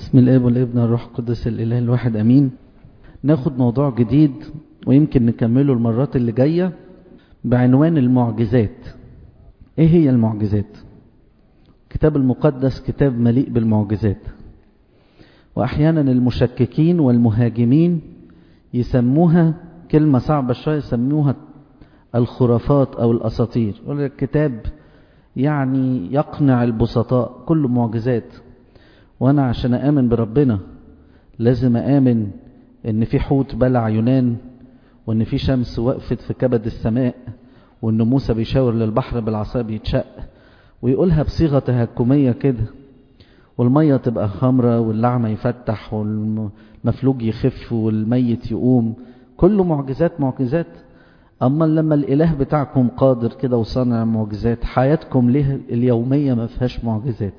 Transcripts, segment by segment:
بسم الاب والابن والروح القدس الاله الواحد امين ناخد موضوع جديد ويمكن نكمله المرات اللي جايه بعنوان المعجزات ايه هي المعجزات الكتاب المقدس كتاب مليء بالمعجزات واحيانا المشككين والمهاجمين يسموها كلمه صعبه شويه يسموها الخرافات او الاساطير يقول الكتاب يعني يقنع البسطاء كله معجزات وانا عشان امن بربنا لازم امن ان في حوت بلع يونان وان في شمس وقفت في كبد السماء وان موسى بيشاور للبحر بالعصا بيتشق ويقولها بصيغه تهكميه كده والميه تبقى خمره واللعمه يفتح والمفلوج يخف والميت يقوم كله معجزات معجزات اما لما الاله بتاعكم قادر كده وصانع معجزات حياتكم ليه اليوميه ما فيهاش معجزات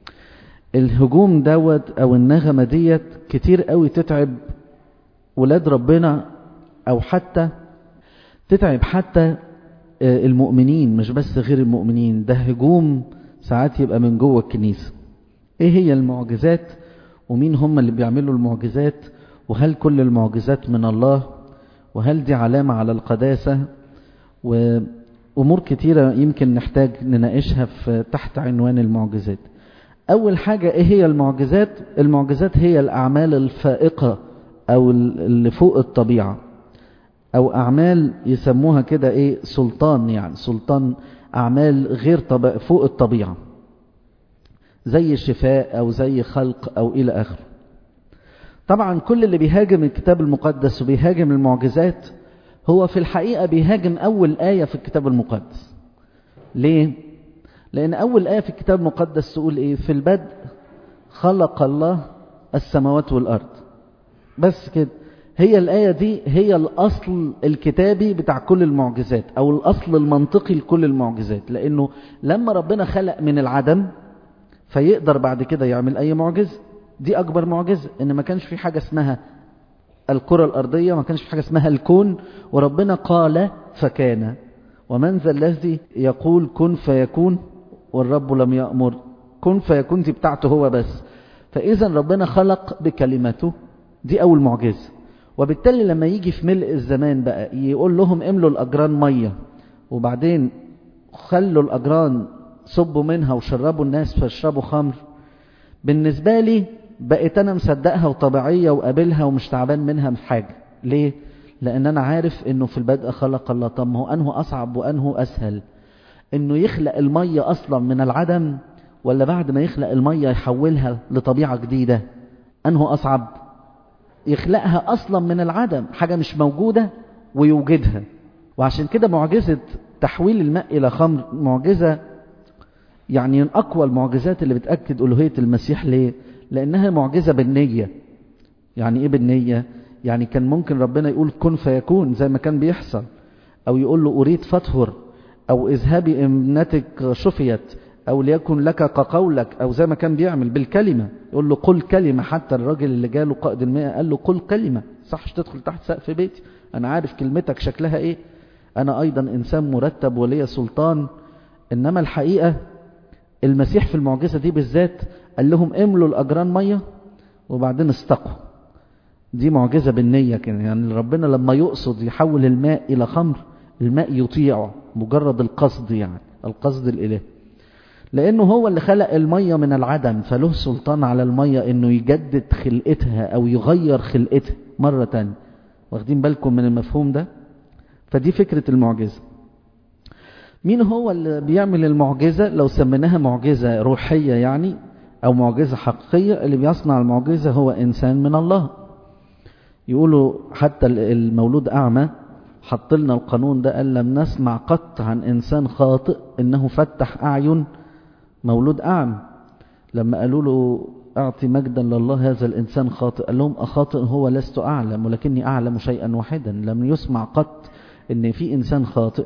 الهجوم دوت او النغمه ديت كتير قوي تتعب ولاد ربنا او حتى تتعب حتى المؤمنين مش بس غير المؤمنين ده هجوم ساعات يبقى من جوه الكنيسه ايه هي المعجزات ومين هم اللي بيعملوا المعجزات وهل كل المعجزات من الله وهل دي علامه على القداسه وامور كتيره يمكن نحتاج نناقشها في تحت عنوان المعجزات أول حاجة إيه هي المعجزات؟ المعجزات هي الأعمال الفائقة أو اللي فوق الطبيعة أو أعمال يسموها كده إيه سلطان يعني سلطان أعمال غير طبيعة فوق الطبيعة زي شفاء أو زي خلق أو إلى آخره طبعا كل اللي بيهاجم الكتاب المقدس وبيهاجم المعجزات هو في الحقيقة بيهاجم أول آية في الكتاب المقدس ليه؟ لأن أول آية في الكتاب المقدس تقول إيه في البدء خلق الله السماوات والأرض بس كده هي الآية دي هي الأصل الكتابي بتاع كل المعجزات أو الأصل المنطقي لكل المعجزات لأنه لما ربنا خلق من العدم فيقدر بعد كده يعمل أي معجزة دي أكبر معجزة إن ما كانش في حاجة اسمها الكرة الأرضية ما كانش في حاجة اسمها الكون وربنا قال فكان ومن ذا الذي يقول كن فيكون والرب لم يأمر كن فيكون دي بتاعته هو بس فإذا ربنا خلق بكلمته دي أول معجزة وبالتالي لما يجي في ملء الزمان بقى يقول لهم املوا الأجران مية وبعدين خلوا الأجران صبوا منها وشربوا الناس فاشربوا خمر بالنسبة لي بقيت أنا مصدقها وطبيعية وقابلها ومش تعبان منها في حاجة ليه؟ لأن أنا عارف إنه في البدء خلق الله طب ما هو أنه أصعب وأنه أسهل إنه يخلق المية أصلا من العدم ولا بعد ما يخلق المية يحولها لطبيعة جديدة أنه أصعب يخلقها أصلا من العدم حاجة مش موجودة ويوجدها وعشان كده معجزة تحويل الماء إلى خمر معجزة يعني من أقوى المعجزات اللي بتأكد ألوهية المسيح ليه لأنها معجزة بالنية يعني إيه بالنية يعني كان ممكن ربنا يقول كن فيكون زي ما كان بيحصل أو يقول له أريد فاطهر أو اذهبي ابنتك شفيت أو ليكن لك كقولك أو زي ما كان بيعمل بالكلمة يقول له قل كلمة حتى الراجل اللي جاله قائد المئة قال له قل كلمة صحش تدخل تحت سقف بيتي أنا عارف كلمتك شكلها إيه أنا أيضا إنسان مرتب ولي سلطان إنما الحقيقة المسيح في المعجزة دي بالذات قال لهم املوا الأجران مية وبعدين استقوا دي معجزة بالنية كده يعني ربنا لما يقصد يحول الماء إلى خمر الماء يطيعه مجرد القصد يعني القصد الإله لأنه هو اللي خلق المية من العدم فله سلطان على المية إنه يجدد خلقتها أو يغير خلقتها مرة تانية واخدين بالكم من المفهوم ده فدي فكرة المعجزة مين هو اللي بيعمل المعجزة لو سميناها معجزة روحية يعني أو معجزة حقيقية اللي بيصنع المعجزة هو إنسان من الله يقولوا حتى المولود أعمى حط لنا القانون ده قال لم نسمع قط عن إنسان خاطئ إنه فتح أعين مولود أعمى لما قالوا له أعطي مجدا لله هذا الإنسان خاطئ قال لهم أخاطئ هو لست أعلم ولكني أعلم شيئا واحدا لم يسمع قط إن في إنسان خاطئ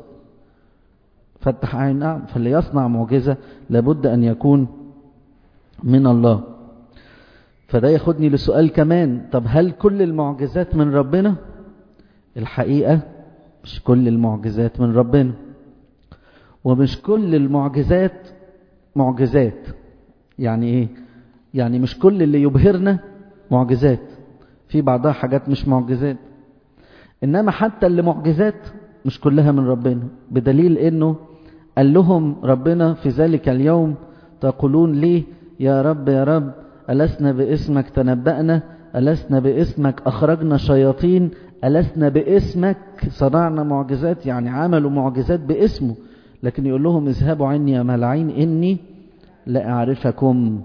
فتح أعين أعمى فاللي يصنع معجزة لابد أن يكون من الله فده ياخدني لسؤال كمان طب هل كل المعجزات من ربنا الحقيقة مش كل المعجزات من ربنا ومش كل المعجزات معجزات يعني ايه يعني مش كل اللي يبهرنا معجزات في بعضها حاجات مش معجزات إنما حتى اللي معجزات مش كلها من ربنا بدليل إنه قال لهم ربنا في ذلك اليوم تقولون لي يا رب يا رب ألسنا باسمك تنبأنا ألسنا باسمك أخرجنا شياطين ألسنا باسمك صنعنا معجزات يعني عملوا معجزات باسمه لكن يقول لهم اذهبوا عني يا ملعين إني لا أعرفكم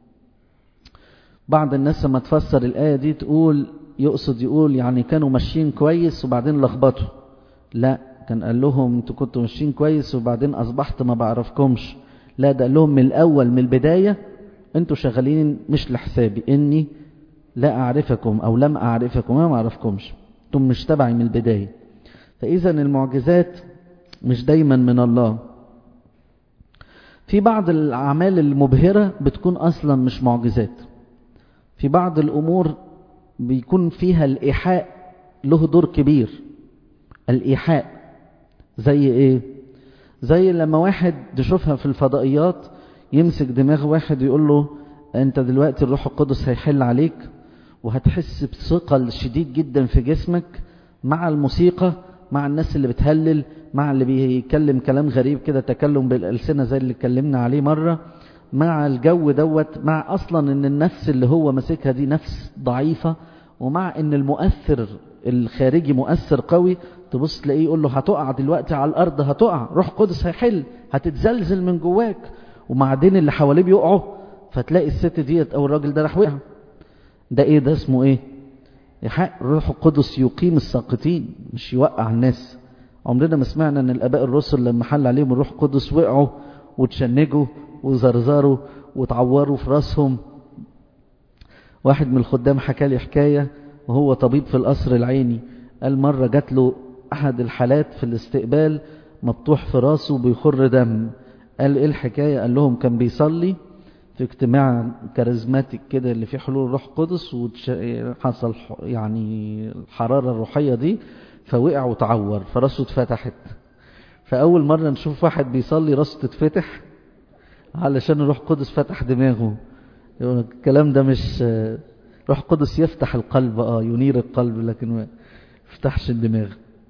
بعض الناس لما تفسر الآية دي تقول يقصد يقول يعني كانوا ماشيين كويس وبعدين لخبطوا لا كان قال لهم انتوا كنتوا ماشيين كويس وبعدين أصبحت ما بعرفكمش لا ده قال لهم من الأول من البداية انتوا شغالين مش لحسابي إني لا أعرفكم أو لم أعرفكم ما أعرفكمش انتم مش تبعي من البداية فإذا المعجزات مش دايما من الله في بعض الأعمال المبهرة بتكون أصلا مش معجزات في بعض الأمور بيكون فيها الإيحاء له دور كبير الإيحاء زي إيه زي لما واحد تشوفها في الفضائيات يمسك دماغ واحد يقول له أنت دلوقتي الروح القدس هيحل عليك وهتحس بثقل شديد جدا في جسمك مع الموسيقى مع الناس اللي بتهلل مع اللي بيتكلم كلام غريب كده تكلم بالألسنة زي اللي اتكلمنا عليه مرة مع الجو دوت مع أصلا ان النفس اللي هو ماسكها دي نفس ضعيفة ومع ان المؤثر الخارجي مؤثر قوي تبص تلاقيه يقول له هتقع دلوقتي على الأرض هتقع روح قدس هيحل هتتزلزل من جواك وبعدين اللي حواليه بيقعوا فتلاقي الست ديت او الراجل ده راح وقع ده ايه ده اسمه ايه يحق الروح القدس يقيم الساقطين مش يوقع الناس عمرنا ما سمعنا ان الاباء الرسل لما حل عليهم الروح القدس وقعوا وتشنجوا وزرزروا وتعوروا في راسهم واحد من الخدام حكى لي حكاية وهو طبيب في القصر العيني قال مرة جات له أحد الحالات في الاستقبال مبطوح في راسه بيخر دم قال إيه الحكاية قال لهم كان بيصلي في اجتماع كاريزماتيك كده اللي فيه حلول روح قدس وحصل يعني الحرارة الروحية دي فوقع وتعور فراسه اتفتحت فأول مرة نشوف واحد بيصلي راسه تتفتح علشان الروح القدس فتح دماغه يقول الكلام ده مش روح القدس يفتح القلب اه ينير القلب لكن ما يفتحش الدماغ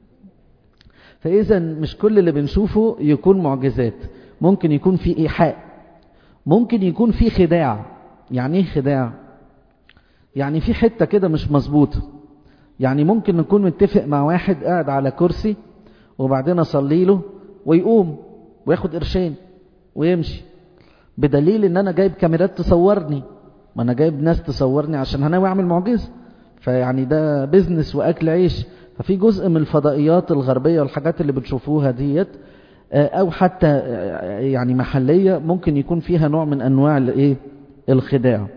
فإذا مش كل اللي بنشوفه يكون معجزات ممكن يكون في إيحاء ممكن يكون في خداع يعني ايه خداع يعني في حتة كده مش مظبوطة يعني ممكن نكون متفق مع واحد قاعد على كرسي وبعدين اصلي له ويقوم وياخد قرشين ويمشي بدليل ان انا جايب كاميرات تصورني ما انا جايب ناس تصورني عشان هناوي اعمل معجزه فيعني ده بيزنس واكل عيش ففي جزء من الفضائيات الغربيه والحاجات اللي بتشوفوها ديت او حتى يعني محليه ممكن يكون فيها نوع من انواع الايه الخداع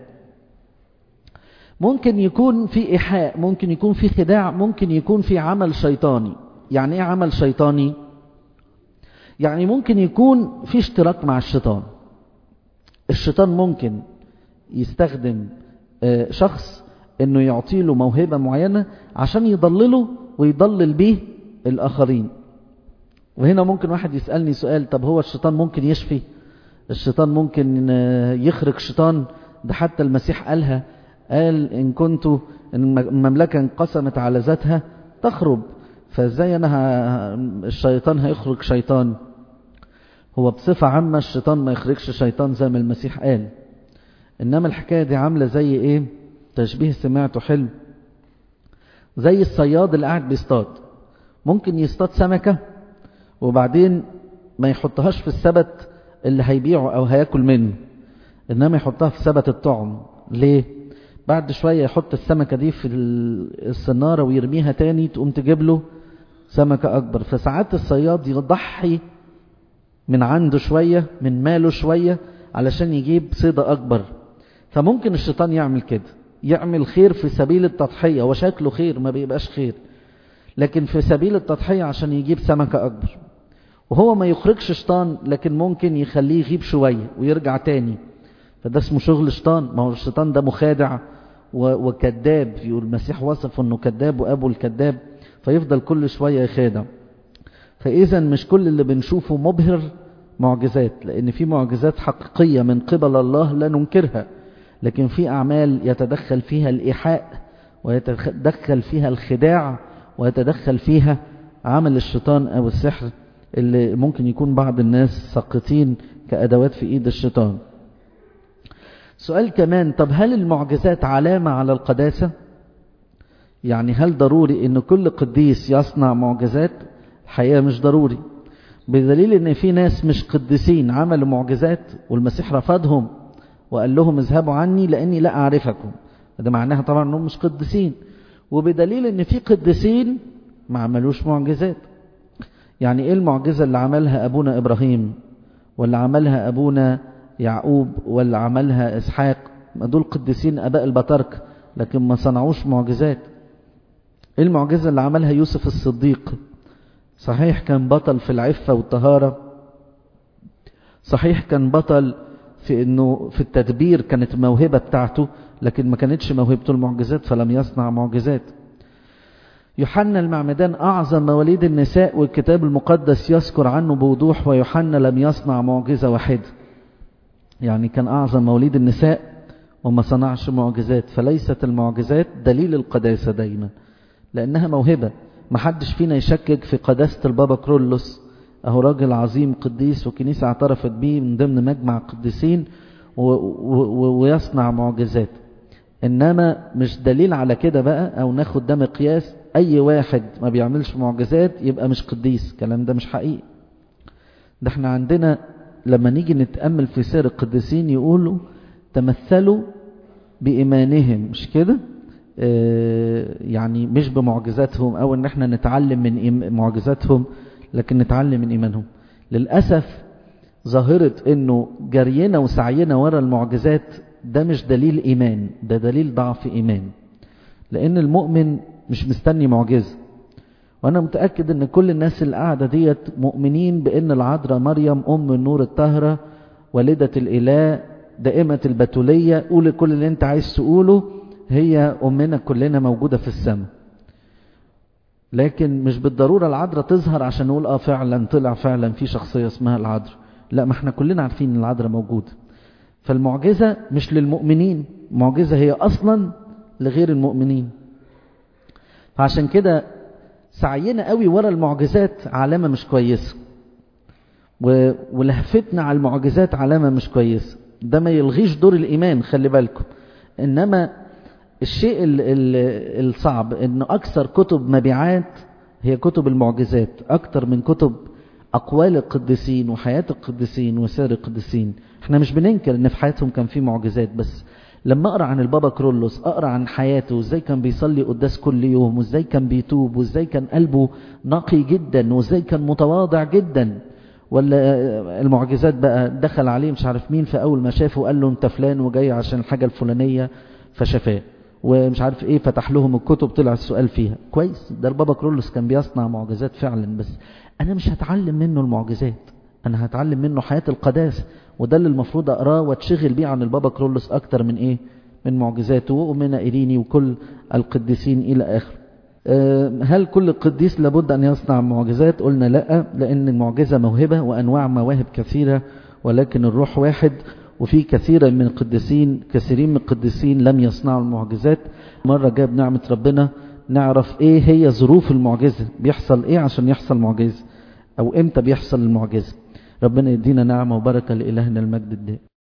ممكن يكون في ايحاء ممكن يكون في خداع ممكن يكون في عمل شيطاني يعني ايه عمل شيطاني يعني ممكن يكون في اشتراك مع الشيطان الشيطان ممكن يستخدم شخص انه يعطي له موهبة معينة عشان يضلله ويضلل به الاخرين وهنا ممكن واحد يسألني سؤال طب هو الشيطان ممكن يشفي الشيطان ممكن يخرج شيطان ده حتى المسيح قالها قال إن كنت إن المملكة انقسمت على ذاتها تخرب فازاي أنا ه... الشيطان هيخرج شيطان هو بصفة عامة الشيطان ما يخرجش شيطان زي ما المسيح قال إنما الحكاية دي عاملة زي إيه تشبيه سمعته حلو زي الصياد اللي قاعد بيصطاد ممكن يصطاد سمكة وبعدين ما يحطهاش في السبت اللي هيبيعه أو هياكل منه إنما يحطها في سبت الطعم ليه؟ بعد شوية يحط السمكة دي في السنارة ويرميها تاني تقوم تجيب له سمكة أكبر فساعات الصياد يضحي من عنده شوية من ماله شوية علشان يجيب صيدة أكبر فممكن الشيطان يعمل كده يعمل خير في سبيل التضحية وشكله خير ما بيبقاش خير لكن في سبيل التضحية عشان يجيب سمكة أكبر وهو ما يخرجش شيطان لكن ممكن يخليه يغيب شوية ويرجع تاني فده اسمه شغل شيطان ما هو الشيطان ده مخادع وكذاب يقول المسيح وصف انه كذاب وابو الكذاب فيفضل كل شوية يخادع فاذا مش كل اللي بنشوفه مبهر معجزات لان في معجزات حقيقية من قبل الله لا ننكرها لكن في أعمال يتدخل فيها الإيحاء ويتدخل فيها الخداع ويتدخل فيها عمل الشيطان أو السحر اللي ممكن يكون بعض الناس ساقطين كأدوات في إيد الشيطان سؤال كمان طب هل المعجزات علامة على القداسة يعني هل ضروري ان كل قديس يصنع معجزات الحقيقة مش ضروري بدليل ان في ناس مش قديسين عملوا معجزات والمسيح رفضهم وقال لهم اذهبوا عني لاني لا اعرفكم ده معناها طبعا انهم مش قديسين وبدليل ان في قديسين ما عملوش معجزات يعني ايه المعجزة اللي عملها ابونا ابراهيم واللي عملها ابونا يعقوب واللي عملها اسحاق دول قديسين اباء البطاركه لكن ما صنعوش معجزات ايه المعجزة اللي عملها يوسف الصديق صحيح كان بطل في العفة والطهارة صحيح كان بطل في انه في التدبير كانت موهبة بتاعته لكن ما كانتش موهبته المعجزات فلم يصنع معجزات يوحنا المعمدان أعظم مواليد النساء والكتاب المقدس يذكر عنه بوضوح ويوحنا لم يصنع معجزة واحدة يعني كان أعظم مواليد النساء وما صنعش معجزات فليست المعجزات دليل القداسة دايما لأنها موهبة محدش فينا يشكك في قداسة البابا كرولوس أهو راجل عظيم قديس وكنيسة اعترفت به من ضمن مجمع قديسين ويصنع معجزات إنما مش دليل على كده بقى أو ناخد ده مقياس أي واحد ما بيعملش معجزات يبقى مش قديس الكلام ده مش حقيقي ده احنا عندنا لما نيجي نتأمل في سير القديسين يقولوا تمثلوا بإيمانهم مش كده اه يعني مش بمعجزاتهم أو إن احنا نتعلم من معجزاتهم لكن نتعلم من إيمانهم للأسف ظاهرة إنه جرينا وسعينا ورا المعجزات ده مش دليل إيمان ده دليل ضعف إيمان لأن المؤمن مش مستني معجزة وأنا متأكد إن كل الناس اللي قاعدة ديت مؤمنين بإن العذراء مريم أم النور الطاهرة والدة الإله دائمة البتولية قول كل اللي انت عايز تقوله هي أمنا كلنا موجودة في السماء لكن مش بالضرورة العذراء تظهر عشان نقول اه فعلا طلع فعلا في شخصية اسمها العذراء لا ما احنا كلنا عارفين ان العذراء موجودة فالمعجزة مش للمؤمنين معجزة هي أصلا لغير المؤمنين فعشان كده سعينا قوي ورا المعجزات علامة مش كويسة ولهفتنا على المعجزات علامة مش كويسة ده ما يلغيش دور الإيمان خلي بالكم إنما الشيء الصعب إنه أكثر كتب مبيعات هي كتب المعجزات أكثر من كتب أقوال القديسين وحياة القديسين وسير القديسين احنا مش بننكر ان في حياتهم كان في معجزات بس لما اقرا عن البابا كرولوس اقرا عن حياته وازاي كان بيصلي قداس كل يوم وازاي كان بيتوب وازاي كان قلبه نقي جدا وازاي كان متواضع جدا ولا المعجزات بقى دخل عليه مش عارف مين فاول ما شافه قال له انت فلان وجاي عشان الحاجه الفلانيه فشفاه ومش عارف ايه فتح لهم الكتب طلع السؤال فيها كويس ده البابا كرولوس كان بيصنع معجزات فعلا بس انا مش هتعلم منه المعجزات انا هتعلم منه حياة القداسة وده اللي المفروض اقراه واتشغل بيه عن البابا كرولوس اكتر من ايه من معجزاته ومن ايريني وكل القديسين الى اخره هل كل قديس لابد ان يصنع معجزات قلنا لا لان المعجزة موهبة وانواع مواهب كثيرة ولكن الروح واحد وفي كثيرا من القديسين كثيرين من القديسين لم يصنعوا المعجزات مرة جاب نعمة ربنا نعرف ايه هي ظروف المعجزة بيحصل ايه عشان يحصل معجزة او امتى بيحصل المعجزة ربنا يدينا نعمة وبركة لإلهنا المجد الدائم